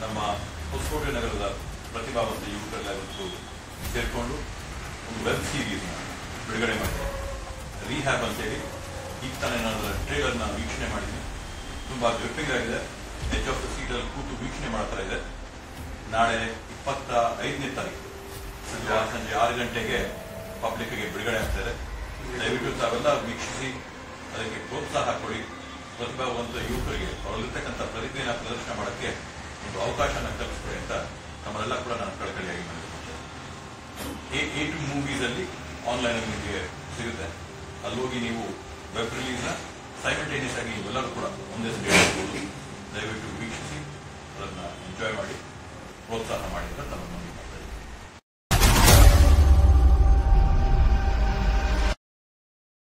ನಮ್ಮ ಹೊಸಕೋಟೆ ನಗರದ ಪ್ರತಿಭಾವಂತ ಯುವಕರೆಲ್ಲ ಇವತ್ತು ಸೇರಿಕೊಂಡು ಒಂದು ವೆಬ್ ಸೀರೀಸ್ನ ಬಿಡುಗಡೆ ಮಾಡಿದೆ ರೀಹ್ಯಾಬ್ ಅಂತೇಳಿ ಈಗ ತಾನೇ ನಾನು ಅದರ ಟ್ರೇಲರ್ನ ವೀಕ್ಷಣೆ ಮಾಡಿದ್ದೀನಿ ತುಂಬ ಗ್ರಿಪ್ಪಿಂಗ್ ಆಗಿದೆ ಎಚ್ ಆಫ್ ದ ಸೀಟಲ್ಲಿ ಕೂತು ವೀಕ್ಷಣೆ ಮಾಡ್ತಾ ಇದೆ ನಾಳೆ ಇಪ್ಪತ್ತ ಐದನೇ ತಾರೀಕು ಸಂಜೆ ಆ- ಸಂಜೆ ಆರು ಗಂಟೆಗೆ ಪಬ್ಲಿಕ್ಗೆ ಬಿಡುಗಡೆ ಆಗ್ತದೆ ದಯವಿಟ್ಟು ತಾವೆಲ್ಲ ವೀಕ್ಷಿಸಿ ಅದಕ್ಕೆ ಪ್ರೋತ್ಸಾಹ ಕೊಡಿ ಪ್ರತಿಭಾವಂತ ಯುವಕರಿಗೆ ಅವರಲ್ಲಿರ್ತಕ್ಕಂಥ ಪ್ರತಿಭೆಯನ್ನು ಪ್ರದರ್ಶನ ಮಾಡೋಕ್ಕೆ ಒಂದು ಅವಕಾಶನ ಕಲ್ಪಿಸ್ಕೊಡಿ ಅಂತ ತಮ್ಮನ್ನೆಲ್ಲ ಕೂಡ ನಾನು ಕಳಕಳಿಯಾಗಿ ಮನವಿ ಮಾಡ್ತೇನೆ ಎ ಎ ಟು ಮೂವೀಸಲ್ಲಿ ಆನ್ಲೈನ್ ನಿಮಗೆ ಸಿಗುತ್ತೆ ಅಲ್ಲಿ ಹೋಗಿ ನೀವು ವೆಬ್ ರಿಲೀಸ್ನ ಸೈಮಲ್ಟೇನಿಯಸ್ ಆಗಿ ನೀವೆಲ್ಲರೂ ಕೂಡ ಒಂದೇ ಸರಿ ನೋಡ್ಬೋದು ದಯವಿಟ್ಟು ವೀಕ್ಷಿಸಿ ಅದನ್ನು ಎಂಜಾಯ್ ಮಾಡಿ ಪ್ರೋತ್ಸಾಹ ಮಾಡಿ ಅಂತ ತಮ್ಮ ಮನವಿ ಮಾಡ್ತೇನೆ